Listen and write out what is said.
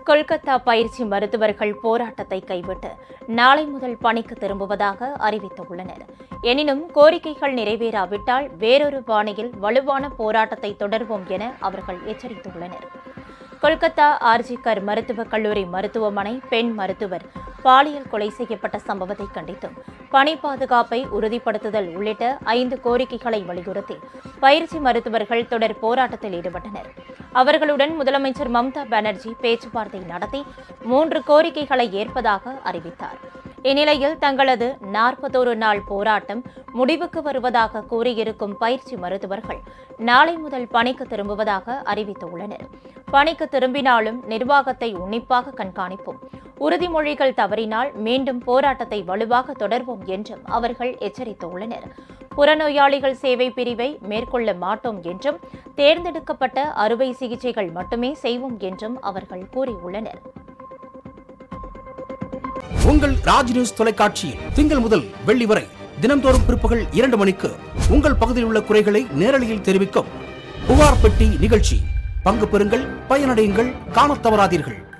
கொல்கத்தா பயிற்சி மருத்துவர்கள் போராட்டத்தை கைவிட்டு நாளை முதல் பணிக்கு திரும்புவதாக அறிவித்துள்ளனர் எனினும் கோரிக்கைகள் நிறைவேறாவிட்டால் வேறொரு பாணியில் வலுவான போராட்டத்தை தொடர்வோம் என அவர்கள் எச்சரித்துள்ளனர் கொல்கத்தா ஆர்ஜிகர் மருத்துவக் கல்லூரி மருத்துவமனை பெண் மருத்துவர் பாலியல் கொலை செய்யப்பட்ட சம்பவத்தை கண்டித்தும் பணி பாதுகாப்பை உறுதிப்படுத்துதல் உள்ளிட்ட ஐந்து கோரிக்கைகளை வலியுறுத்தி பயிற்சி மருத்துவர்கள் தொடர் போராட்டத்தில் ஈடுபட்டனர் அவர்களுடன் முதலமைச்சர் மம்தா பானர்ஜி பேச்சுவார்த்தை நடத்தி மூன்று கோரிக்கைகளை ஏற்பதாக அறிவித்தார் இந்நிலையில் தங்களது நாற்பத்தோரு நாள் போராட்டம் முடிவுக்கு வருவதாக கூறியிருக்கும் பயிற்சி மருத்துவர்கள் நாளை முதல் பணிக்கு திரும்புவதாக அறிவித்துள்ளனர் பணிக்கு திரும்பினாலும் நிர்வாகத்தை உன்னிப்பாக கண்காணிப்போம் உறுதிமொழிகள் தவறினால் மீண்டும் போராட்டத்தை வலுவாக தொடர்வோம் என்றும் அவர்கள் எச்சரித்துள்ளனர் புறநோயாளிகள் சேவை பிரிவை மேற்கொள்ள மாட்டோம் என்றும் தேர்ந்தெடுக்கப்பட்ட அறுவை சிகிச்சைகள் மட்டுமே செய்வோம் என்றும் அவர்கள் கூறியுள்ளனர் உங்கள் ராஜ் நியூஸ் தொலைக்காட்சியில் திங்கள் முதல் வெள்ளி வரை தினம்தோறும் பிற்பகல் இரண்டு மணிக்கு உங்கள் பகுதியில் உள்ள குறைகளை நேரலையில் தெரிவிக்கும் புகார் பெட்டி நிகழ்ச்சி பங்கு பெறுங்கள் பயனடையுங்கள் காணத் தவறாதீர்கள்